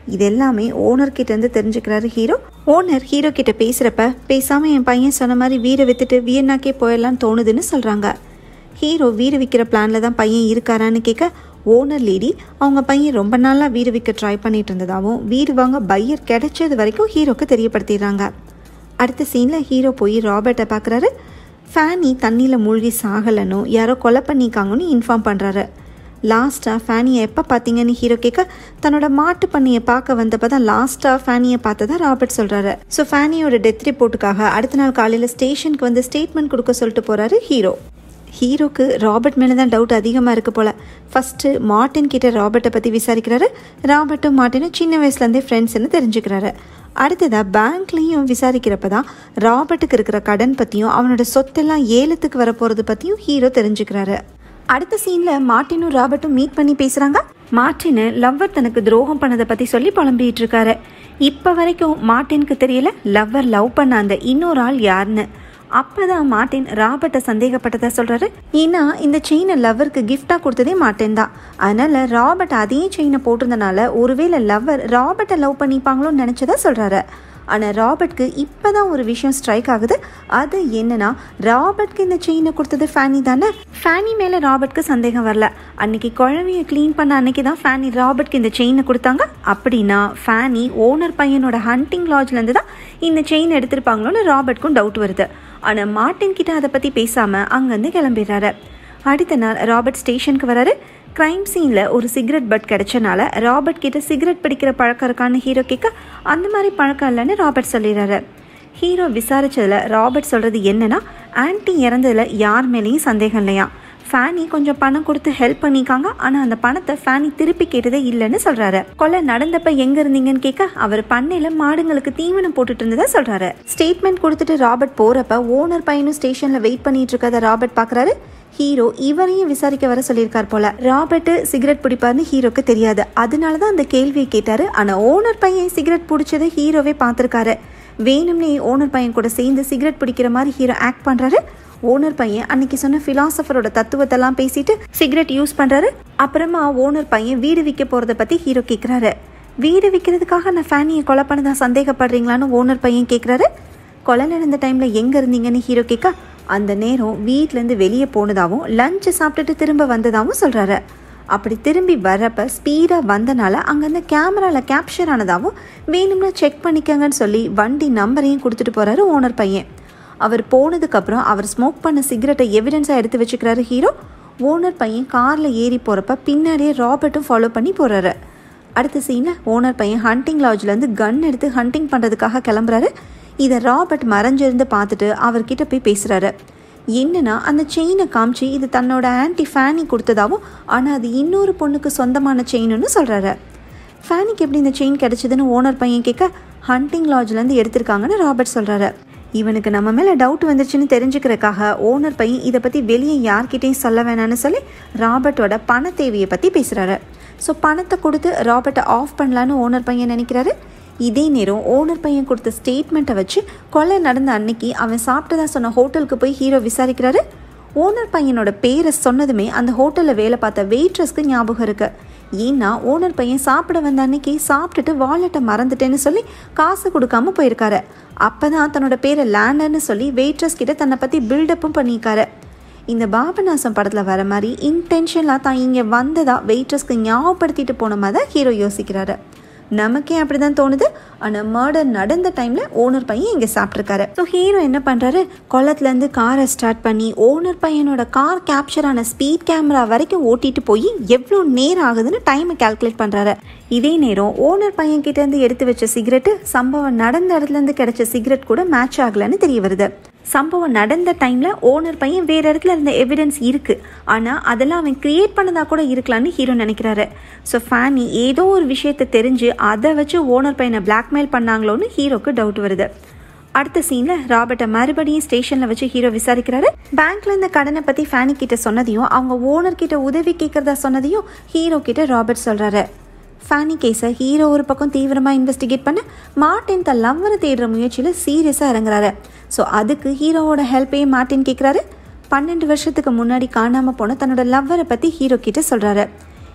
இது எல்லாமே ஓனர் கிட்ட இருந்து தெரிஞ்சுக்கிறாரு ஹீரோ ஓனர் ஹீரோ கிட்ட பேசுறப்ப பேசாம என் பையன் சொன்ன மாதிரி வீடை வித்துட்டு வியன்னாக்கே போயிடலான்னு தோணுதுன்னு சொல்றாங்க ஹீரோ வீடு விற்கிற பிளான்ல தான் பையன் இருக்காரான்னு கேட்க ஓனர் லேடி அவங்க பையன் ரொம்ப நாளாக வீடு விற்க ட்ரை பண்ணிட்டு இருந்ததாகவும் வீடு வாங்க பையர் கிடைச்சது வரைக்கும் ஹீரோக்கு தெரியப்படுத்திடுறாங்க அடுத்த சீனில் ஹீரோ போய் ராபர்ட்டை பார்க்குறாரு ஃபேனி தண்ணியில் மூழ்கி சாகலைன்னு யாரோ கொலை பண்ணிக்காங்கன்னு இன்ஃபார்ம் பண்ணுறாரு லாஸ்ட்டாக ஃபேனியை எப்போ பார்த்தீங்கன்னு ஹீரோ கேட்க தன்னோட மாட்டு பண்ணையை பார்க்க வந்தப்போ தான் லாஸ்ட்டாக ஃபேனியை பார்த்ததா ராபர்ட் சொல்கிறாரு ஸோ ஃபேனியோட டெத் ரிப்போர்ட்டுக்காக அடுத்த நாள் காலையில் ஸ்டேஷனுக்கு வந்து ஸ்டேட்மெண்ட் கொடுக்க சொல்லிட்டு போகிறாரு ஹீரோ ஹீரோக்கு ராபர்ட் மேலே தான் டவுட் அதிகமாக இருக்கு போல் ஃபஸ்ட்டு மார்ட்டின் கிட்ட ராபர்ட்டை பற்றி விசாரிக்கிறாரு ராபர்ட்டும் மார்ட்டினும் சின்ன வயசுலேருந்தே ஃப்ரெண்ட்ஸ்னு தெரிஞ்சுக்கிறாரு அடுத்ததாக பேங்க்லேயும் விசாரிக்கிறப்ப தான் ராபர்ட்டுக்கு இருக்கிற கடன் பற்றியும் அவனோட சொத்தெல்லாம் ஏலத்துக்கு வர போகிறது பற்றியும் ஹீரோ தெரிஞ்சுக்கிறாரு அடுத்த சீனில் மார்ட்டினும் ராபர்ட்டும் மீட் பண்ணி பேசுகிறாங்க மார்ட்டினு லவ்வர் தனக்கு துரோகம் பண்ணதை பற்றி சொல்லி புலம்பிட்டு இருக்காரு இப்போ வரைக்கும் மார்ட்டினுக்கு தெரியல லவ்வர் லவ் பண்ண அந்த இன்னொரு ஆள் யாருன்னு அப்பதான் மார்ட்டின் ராபர்ட்டை சந்தேகப்பட்டதா சொல்றாரு ஏன்னா இந்த செயினை லவ்வருக்கு கிஃப்டா கொடுத்ததே மார்ட்டின் தான் அதனால ராபர்ட் அதே செயினை போட்டிருந்தனால ஒருவேளை லவ்வர் ராபர்ட்டை லவ் பண்ணிப்பாங்களோன்னு நினைச்சதா சொல்றாரு ஆனால் ராபர்ட்க்கு இப்போ தான் ஒரு விஷயம் ஸ்ட்ரைக் ஆகுது அது என்னன்னா ராபர்ட்க்கு இந்த செயினை கொடுத்தது ஃபேனி தானே ஃபேனி மேலே ராபர்ட்க்கு சந்தேகம் வரல அன்னைக்கு குழவையை க்ளீன் பண்ண அன்னைக்கு தான் ஃபேனி ராபர்ட்க்கு இந்த செயினை கொடுத்தாங்க அப்படின்னா ஃபேனி ஓனர் பையனோட ஹண்டிங் லாட்ஜ்லேருந்து தான் இந்த செயின் எடுத்திருப்பாங்களோன்னு ராபர்ட்க்கும் டவுட் வருது ஆனால் மார்ட்டின் கிட்ட அதை பற்றி பேசாமல் அங்கேருந்து கிளம்பிடுறாரு அடுத்த நாள் ராபர்ட் ஸ்டேஷனுக்கு வராரு க்ரைம் சீனில் ஒரு சிகரெட் பட் கிடைச்சனால ராபர்ட் கிட்ட சிகரெட் பிடிக்கிற பழக்கம் இருக்கான்னு ஹீரோ கேட்க அந்த மாதிரி பழக்கம் இல்லைன்னு ராபர்ட் சொல்லிடுறாரு ஹீரோ விசாரிச்சதுல ராபர்ட் சொல்கிறது என்னன்னா ஆன்ட்டி இறந்ததுல யார் மேலேயும் சந்தேகம் இல்லையா ஃபேனி கொஞ்சம் பணம் கொடுத்து ஹெல்ப் பண்ணிக்காங்க ஆனால் அந்த பணத்தை ஃபேனி திருப்பி கேட்டதே இல்லைன்னு சொல்றாரு கொலை நடந்தப்ப எங்க இருந்தீங்கன்னு கேட்க அவர் பண்ணையில மாடுங்களுக்கு தீவனம் போட்டுட்டு இருந்ததா சொல்றாரு ஸ்டேட்மெண்ட் கொடுத்துட்டு ராபர்ட் போறப்ப ஓனர் பையனும் ஸ்டேஷன்ல வெயிட் பண்ணிட்டு இருக்கத ராபர்ட் பாக்குறாரு ஹீரோ இவரையும் விசாரிக்க வர சொல்லியிருக்கார் போல ராபர்ட் சிகரெட் பிடிப்பார்னு ஹீரோக்கு தெரியாது அதனால தான் அந்த கேள்வியை கேட்டாரு ஆனா ஓனர் பையன் சிகரெட் பிடிச்சதை ஹீரோவே பார்த்துருக்காரு வேணும்னே ஓனர் பையன் கூட சேர்ந்து சிகரெட் பிடிக்கிற மாதிரி ஹீரோ ஆக்ட் பண்றாரு ஓனர் பையன் அன்னைக்கு சொன்ன ஃபிலாசபரோட தத்துவத்தெல்லாம் பேசிட்டு சிகரெட் யூஸ் பண்றாரு அப்புறமா ஓனர் பையன் வீடு விற்க போறதை பத்தி ஹீரோ கேட்குறாரு வீடு விற்கிறதுக்காக நான் ஃபேனியை கொலை பண்ணதா சந்தேகப்படுறீங்களான்னு ஓனர் பையன் கேட்குறாரு கொலை நடந்த டைம்ல எங்க இருந்தீங்கன்னு ஹீரோ கேட்க அந்த நேரம் வீட்டிலேருந்து வெளியே போனதாகவும் லஞ்ச் சாப்பிட்டுட்டு திரும்ப வந்ததாகவும் சொல்றாரு அப்படி திரும்பி வரப்ப ஸ்பீடாக வந்தனால அங்கேருந்து கேமராவில் கேப்சர் ஆனதாகவும் வேணும்னா செக் பண்ணிக்கங்கன்னு சொல்லி வண்டி நம்பரையும் கொடுத்துட்டு போறாரு ஓனர் பையன் அவர் போனதுக்கப்புறம் அவர் ஸ்மோக் பண்ண சிகரெட்டை எவிடன்ஸாக எடுத்து வச்சுக்கிறாரு ஹீரோ ஓனர் பையன் காரில் ஏறி போகிறப்ப பின்னாடியே ராபர்ட்டும் ஃபாலோ பண்ணி போகிறாரு அடுத்த சீனில் ஓனர் பையன் ஹண்டிங் லாட்ஜ்லேருந்து கன் எடுத்து ஹண்டிங் பண்ணுறதுக்காக கிளம்புறாரு இதை ராபர்ட் மறைஞ்சிருந்து பார்த்துட்டு அவர்கிட்ட போய் பேசுகிறாரு என்னன்னா அந்த செயினை காமிச்சு இது தன்னோட ஆன்டி ஃபேனி கொடுத்ததாகவும் ஆனால் அது இன்னொரு பொண்ணுக்கு சொந்தமான செயின்னு சொல்கிறாரு ஃபேனிக்கு எப்படி இந்த செயின் கிடைச்சதுன்னு ஓனர் பையன் கேட்க ஹண்டிங் லாட்ஜ்லேருந்து எடுத்திருக்காங்கன்னு ராபர்ட் சொல்கிறாரு இவனுக்கு நம்ம மேலே டவுட் வந்துருச்சுன்னு தெரிஞ்சுக்கிறதுக்காக ஓனர் பையன் இதை பற்றி வெளியே யார்கிட்டையும் சொல்ல வேணாம்னு சொல்லி ராபர்ட்டோட பண தேவையை பற்றி பேசுகிறாரு ஸோ பணத்தை கொடுத்து ராபர்ட்டை ஆஃப் பண்ணலான்னு ஓனர் பையன் நினைக்கிறாரு இதே நேரம் ஓனர் பையன் கொடுத்த ஸ்டேட்மெண்ட்டை வச்சு கொலை நடந்த அன்னைக்கு அவன் சாப்பிட்டதா சொன்ன ஹோட்டலுக்கு போய் ஹீரோ விசாரிக்கிறாரு ஓனர் பையனோட பேரை சொன்னதுமே அந்த ஹோட்டலில் வேலை பார்த்த வெயிட்ரஸ்க்கு ஞாபகம் இருக்கு ஏன்னா ஓனர் பையன் சாப்பிட வந்த அன்னைக்கு சாப்பிட்டுட்டு வாலெட்டை மறந்துட்டேன்னு சொல்லி காசு கொடுக்காம போயிருக்காரு அப்பதான் தன்னோட பேரை லேண்டர்னு சொல்லி வெயிட்ரஸ் கிட்ட தன்னை பற்றி பில்டப்பும் பண்ணியிருக்காரு இந்த பாபநாசம் படத்தில் வர மாதிரி இன்டென்ஷனாக தான் இங்கே வந்ததா வெயிட்ரஸ்க்கு ஞாபகப்படுத்திட்டு போன மாதிரி தான் ஹீரோ யோசிக்கிறாரு நமக்கே அப்படிதான் தோணுது ஆனால் மர்டர் நடந்த டைமில் ஓனர் பையன் இங்கே சாப்பிட்ருக்காரு ஸோ ஹீரோ என்ன பண்ணுறாரு குளத்துலேருந்து காரை ஸ்டார்ட் பண்ணி ஓனர் பையனோட கார் கேப்சர் ஆன ஸ்பீட் கேமரா வரைக்கும் ஓட்டிட்டு போய் எவ்வளோ நேரம் ஆகுதுன்னு டைமை கால்குலேட் பண்ணுறாரு இதே நேரம் ஓனர் பையன் கிட்டேருந்து எடுத்து வச்ச சிகரெட்டு சம்பவம் நடந்த இடத்துலேருந்து கிடைச்ச சிகரெட் கூட மேட்ச் ஆகலைன்னு தெரிய வருது சம்பவம் நடந்த டைமில் ஓனர் பையன் வேறு இடத்துல இருந்த எவிடன்ஸ் இருக்குது ஆனால் அதெல்லாம் அவன் கிரியேட் பண்ணதாக கூட இருக்கலான்னு ஹீரோ நினைக்கிறாரு ஸோ ஃபேனி ஏதோ ஒரு விஷயத்தை தெரிஞ்சு அதை வச்சு ஓனர் பையனை பிளாக்மெயில் பண்ணாங்களோன்னு ஹீரோக்கு டவுட் வருது அடுத்த சீனில் ராபர்ட்டை மறுபடியும் ஸ்டேஷனில் வச்சு ஹீரோ விசாரிக்கிறாரு பேங்க்ல இந்த கடனை பற்றி ஃபேனி கிட்ட சொன்னதையும் அவங்க ஓனர் கிட்ட உதவி கேட்கறதா சொன்னதையும் ஹீரோ கிட்ட ராபர்ட் சொல்கிறாரு ஃபேனி கேஸை ஹீரோ ஒரு பக்கம் தீவிரமாக இன்வெஸ்டிகேட் பண்ண மார்ட்டின் தன் லவ்வரை தேடுற முயற்சியில் சீரியஸாக இறங்குறாரு ஸோ அதுக்கு ஹீரோவோட ஹெல்ப்பையும் மார்ட்டின் கேட்குறாரு பன்னெண்டு வருஷத்துக்கு முன்னாடி காணாமல் போன தன்னோட லவ்வரை பற்றி ஹீரோ கிட்ட சொல்கிறாரு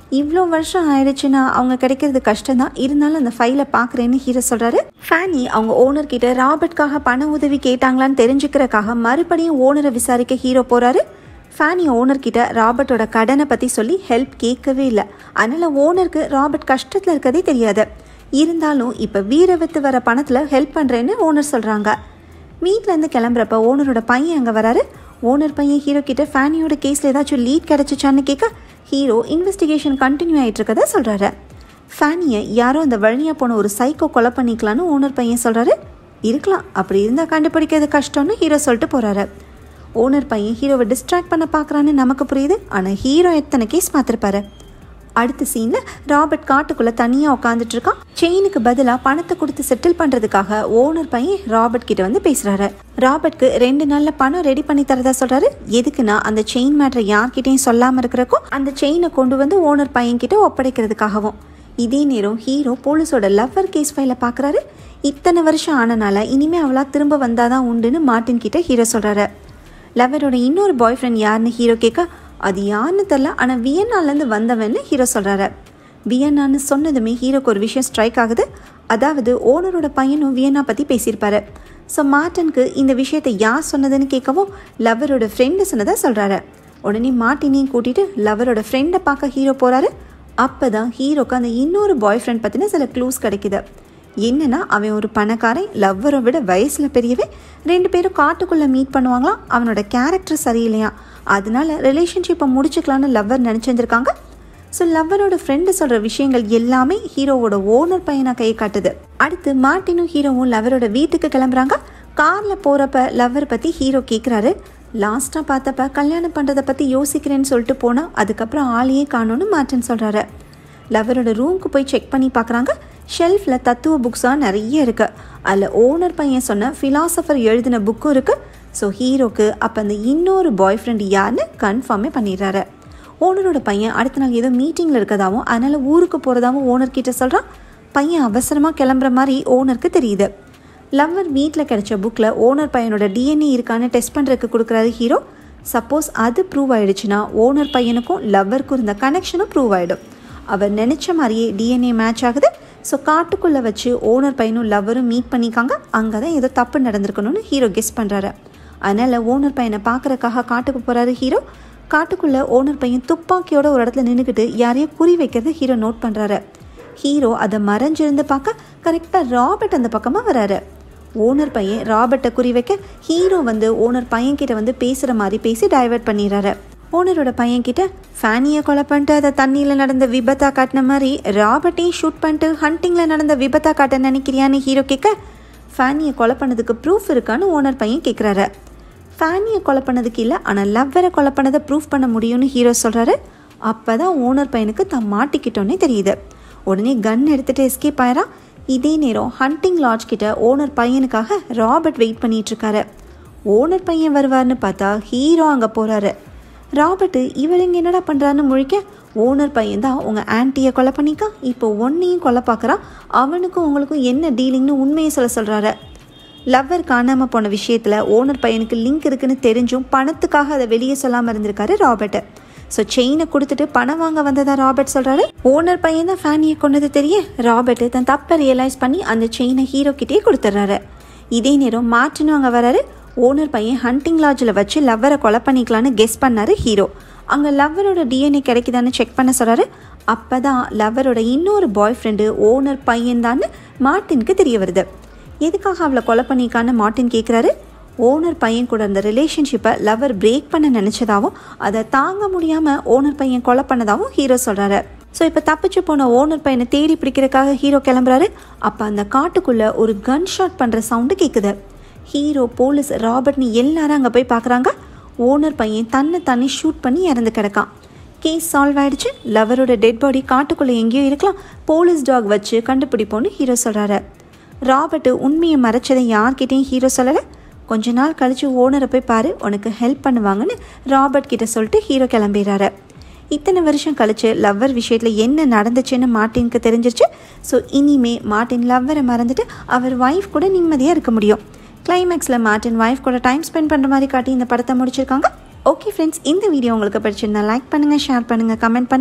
இவ்வளோ வருஷம் ஆயிடுச்சுன்னா அவங்க கிடைக்கிறது கஷ்டம் தான் இருந்தாலும் அந்த ஃபைலை பார்க்குறேன்னு ஹீரோ சொல்கிறாரு ஃபேனி அவங்க ஓனர் கிட்ட ராபர்ட்காக பண உதவி கேட்டாங்களான்னு தெரிஞ்சுக்கிறக்காக மறுபடியும் ஓனரை விசாரிக்க ஹீரோ போகிறாரு ஃபேனி ஓனர்கிட்ட ராபர்ட்டோட கடனை பற்றி சொல்லி ஹெல்ப் கேட்கவே இல்லை அதனால் ஓனருக்கு ராபர்ட் கஷ்டத்தில் இருக்கதே தெரியாது இருந்தாலும் இப்போ வீர வித்து வர பணத்தில் ஹெல்ப் பண்ணுறேன்னு ஓனர் சொல்கிறாங்க வீட்டிலேருந்து கிளம்புறப்ப ஓனரோட பையன் அங்கே வராரு ஓனர் பையன் ஹீரோ கிட்ட ஃபேனியோட கேஸில் ஏதாச்சும் லீட் கிடச்சிச்சான்னு கேட்க ஹீரோ இன்வெஸ்டிகேஷன் கண்டினியூ ஆகிட்டு இருக்கதா சொல்கிறாரு ஃபேனியை யாரோ அந்த வழியாக போன ஒரு சைக்கோ கொலை பண்ணிக்கலான்னு ஓனர் பையன் சொல்கிறாரு இருக்கலாம் அப்படி இருந்தால் கண்டுபிடிக்கிறது கஷ்டம்னு ஹீரோ சொல்லிட்டு போகிறாரு ஓனர் பையன் ஹீரோவை டிஸ்ட்ராக்ட் பண்ண பார்க்குறான்னு நமக்கு புரியுது ஆனால் ஹீரோ எத்தனை கேஸ் பார்த்துருப்பாரு அடுத்த சீனில் ராபர்ட் காட்டுக்குள்ளே தனியாக உட்காந்துட்டு இருக்கான் செயினுக்கு பதிலாக பணத்தை கொடுத்து செட்டில் பண்ணுறதுக்காக ஓனர் பையன் ராபர்ட் கிட்ட வந்து பேசுகிறாரு ராபர்ட்க்கு ரெண்டு நாளில் பணம் ரெடி பண்ணி தரதா சொல்கிறாரு எதுக்குன்னா அந்த செயின் மேட்ரை யார்கிட்டையும் சொல்லாமல் இருக்கிறக்கும் அந்த செயினை கொண்டு வந்து ஓனர் பையன் கிட்ட ஒப்படைக்கிறதுக்காகவும் இதே நேரம் ஹீரோ போலீஸோட லவ்வர் கேஸ் ஃபைலை பார்க்குறாரு இத்தனை வருஷம் ஆனனால இனிமே அவளா திரும்ப வந்தாதான் உண்டுன்னு மார்ட்டின் கிட்ட ஹீரோ சொல்கிறாரு லவரோட இன்னொரு பாய் ஃப்ரெண்ட் யாருன்னு ஹீரோ கேட்க அது யாருன்னு தெரில ஆனால் வியன்னாலேருந்து வந்தவன்னு ஹீரோ சொல்கிறாரு வியன்னான்னு சொன்னதுமே ஹீரோக்கு ஒரு விஷயம் ஸ்ட்ரைக் ஆகுது அதாவது ஓனரோட பையனும் வியன்னா பற்றி பேசியிருப்பாரு ஸோ மார்ட்டனுக்கு இந்த விஷயத்தை யார் சொன்னதுன்னு கேட்கவும் லவரோட ஃப்ரெண்டு சொன்னதை சொல்கிறாரு உடனே மார்ட்டினையும் கூட்டிகிட்டு லவரோட ஃப்ரெண்டை பார்க்க ஹீரோ போகிறாரு அப்போ தான் ஹீரோக்கு அந்த இன்னொரு பாய் ஃப்ரெண்ட் பற்றின சில க்ளூஸ் கிடைக்குது என்னன்னா அவன் ஒரு பணக்காரன் லவ்வரை விட வயசில் பெரியவன் ரெண்டு பேரும் காட்டுக்குள்ளே மீட் பண்ணுவாங்களாம் அவனோட கேரக்டர் சரியில்லையா அதனால ரிலேஷன்ஷிப்பை முடிச்சுக்கலான்னு லவ்வர் நினச்சிருந்துருக்காங்க ஸோ லவ்வரோட ஃப்ரெண்டு சொல்கிற விஷயங்கள் எல்லாமே ஹீரோவோட ஓனர் பையனாக கை காட்டுது அடுத்து மார்ட்டினும் ஹீரோவும் லவரோட வீட்டுக்கு கிளம்புறாங்க காரில் போகிறப்ப லவ்வர் பற்றி ஹீரோ கேட்குறாரு லாஸ்ட்டாக பார்த்தப்ப கல்யாணம் பண்ணுறதை பற்றி யோசிக்கிறேன்னு சொல்லிட்டு போனால் அதுக்கப்புறம் ஆளையே காணோன்னு மார்ட்டின் சொல்கிறாரு லவரோட ரூமுக்கு போய் செக் பண்ணி பார்க்குறாங்க ஷெல்ஃபில் தத்துவ புக்ஸாக நிறைய இருக்குது அதில் ஓனர் பையன் சொன்ன ஃபிலாசபர் எழுதின புக்கும் இருக்குது ஸோ ஹீரோக்கு அப்போ அந்த இன்னொரு பாய் ஃப்ரெண்ட் யாருன்னு கன்ஃபார்மே பண்ணிடுறாரு ஓனரோட பையன் அடுத்த நாள் ஏதோ மீட்டிங்கில் இருக்கதாகவும் அதனால் ஊருக்கு போகிறதாகவும் ஓனர்கிட்ட சொல்கிறான் பையன் அவசரமாக கிளம்புற மாதிரி ஓனருக்கு தெரியுது லவ்வர் வீட்டில் கிடைச்ச புக்கில் ஓனர் பையனோட டிஎன்ஏ இருக்கான்னு டெஸ்ட் பண்ணுறதுக்கு கொடுக்குறாரு ஹீரோ சப்போஸ் அது ப்ரூவ் ஆயிடுச்சுன்னா ஓனர் பையனுக்கும் லவ்வருக்கும் இருந்த கனெக்ஷனும் ப்ரூவ் ஆகிடும் அவர் நினச்ச மாதிரியே டிஎன்ஏ மேட்ச் ஆகுது ஸோ காட்டுக்குள்ளே வச்சு ஓனர் பையனும் லவ்வரும் மீட் பண்ணிக்காங்க அங்கே தான் ஏதோ தப்பு நடந்திருக்கணும்னு ஹீரோ கெஸ் பண்ணுறாரு அதனால் ஓனர் பையனை பார்க்குறக்காக காட்டுக்கு போகிறாரு ஹீரோ காட்டுக்குள்ளே ஓனர் பையன் துப்பாக்கியோட ஒரு இடத்துல நின்றுக்கிட்டு யாரையோ குறி வைக்கிறத ஹீரோ நோட் பண்ணுறாரு ஹீரோ அதை மறைஞ்சிருந்து பார்க்க கரெக்டாக ராபர்ட் அந்த பக்கமாக வராரு ஓனர் பையன் ராபர்ட்டை குறி வைக்க ஹீரோ வந்து ஓனர் பையன்கிட்ட வந்து பேசுகிற மாதிரி பேசி டைவர்ட் பண்ணிடுறாரு ஓனரோட பையன்கிட்ட ஃபேனியை கொலை பண்ணிட்டு அதை தண்ணியில் நடந்த விபத்தா காட்டின மாதிரி ராபர்ட்டையும் ஷூட் பண்ணிட்டு ஹண்டிங்கில் நடந்த விபத்தா காட்ட நினைக்கிறியான்னு ஹீரோ கேட்க ஃபேனியை கொலை பண்ணதுக்கு ப்ரூஃப் இருக்கான்னு ஓனர் பையன் கேட்குறாரு ஃபேனியை கொலை பண்ணதுக்கு இல்லை ஆனால் லவ்வரை கொலை பண்ணதை ப்ரூஃப் பண்ண முடியும்னு ஹீரோ சொல்கிறாரு அப்போ தான் ஓனர் பையனுக்கு தான் மாட்டிக்கிட்டோன்னே தெரியுது உடனே கன் எடுத்துகிட்டு எஸ்கேப் ஆயிரான் இதே நேரம் ஹண்டிங் லாட்ஜ் கிட்ட ஓனர் பையனுக்காக ராபர்ட் வெயிட் பண்ணிட்டு இருக்காரு ஓனர் பையன் வருவார்னு பார்த்தா ஹீரோ அங்கே போகிறாரு ராபர்ட்டு இவளுங்க என்னடா பண்ணுறான்னு முழிக்க ஓனர் பையன் தான் உங்கள் ஆன்ட்டியை கொலை பண்ணிக்கா இப்போ ஒன்னையும் கொலை பார்க்குறான் அவனுக்கும் உங்களுக்கும் என்ன டீலிங்னு உண்மையை சொல்ல சொல்கிறாரு லவ்வர் காணாமல் போன விஷயத்தில் ஓனர் பையனுக்கு லிங்க் இருக்குன்னு தெரிஞ்சும் பணத்துக்காக அதை வெளியே சொல்லாமல் இருந்திருக்காரு ராபர்ட்டு ஸோ செயினை கொடுத்துட்டு பணம் வாங்க வந்ததா ராபர்ட் சொல்கிறாரு ஓனர் பையன் தான் ஃபேனியை கொண்டது தெரிய ராபர்ட் தன் தப்பை ரியலைஸ் பண்ணி அந்த செயினை ஹீரோ கிட்டே கொடுத்துட்றாரு இதே நேரம் மார்ட்டினும் அங்கே வராரு ஓனர் பையன் ஹண்டிங் லாட்ஜில் வச்சு லவ்வரை கொலை பண்ணிக்கலான்னு கெஸ் பண்ணாரு ஹீரோ அங்கே லவ்வரோட டிஎன்ஏ கிடைக்குதான்னு செக் பண்ண சொல்கிறாரு அப்போ தான் லவ்வரோட இன்னொரு பாய் ஃப்ரெண்டு ஓனர் பையன் மார்ட்டினுக்கு தெரிய வருது எதுக்காக அவளை கொலை பண்ணிக்கான்னு மார்ட்டின் கேட்குறாரு ஓனர் பையன் கூட இருந்த ரிலேஷன்ஷிப்பை லவர் பிரேக் பண்ண நினச்சதாகவும் அதை தாங்க முடியாமல் ஓனர் பையன் கொலை பண்ணதாகவும் ஹீரோ சொல்கிறாரு ஸோ இப்போ தப்பிச்சு போன ஓனர் பையனை தேடி பிடிக்கிறதுக்காக ஹீரோ கிளம்புறாரு அப்போ அந்த காட்டுக்குள்ளே ஒரு கன் ஷாட் பண்ணுற சவுண்டு கேட்குது ஹீரோ போலீஸ் ராபர்ட்னு எல்லாரும் அங்கே போய் பார்க்குறாங்க ஓனர் பையன் தன்னை தன்னை ஷூட் பண்ணி இறந்து கிடக்கான் கேஸ் சால்வ் ஆயிடுச்சு லவரோட டெட் பாடி காட்டுக்குள்ளே எங்கேயோ இருக்கலாம் போலீஸ் டாக் வச்சு கண்டுபிடிப்போன்னு ஹீரோ சொல்கிறாரு ராபர்ட் உண்மையை மறைச்சதை யார்கிட்டையும் ஹீரோ சொல்லலை கொஞ்ச நாள் கழிச்சு ஓனரை போய் பாரு உனக்கு ஹெல்ப் பண்ணுவாங்கன்னு ராபர்ட் கிட்ட சொல்லிட்டு ஹீரோ கிளம்பிடுறாரு இத்தனை வருஷம் கழிச்சு லவ்வர் விஷயத்தில் என்ன நடந்துச்சுன்னு மார்ட்டினுக்கு தெரிஞ்சிருச்சு ஸோ இனிமே மார்ட்டின் லவ்வரை மறந்துட்டு அவர் ஒய்ஃப் கூட நிம்மதியாக இருக்க முடியும் கிளைமேக்ஸில் மார்ட்டின் ஒய்ஃப் கூட டைம் ஸ்பெண்ட் பண்ணுற மாதிரி காட்டி இந்த படத்தை முடிச்சிருக்காங்க ஓகே ஃப்ரெண்ட்ஸ் இந்த வீடியோ உங்களுக்கு பிடிச்சிருந்தா லைக் பண்ணுங்கள் ஷேர் பண்ணுங்கள் கமெண்ட் பண்ணுங்கள்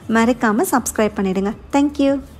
மறக்காமல் சப்ஸ்கிரைப் பண்ணிடுங்க தேங்க்யூ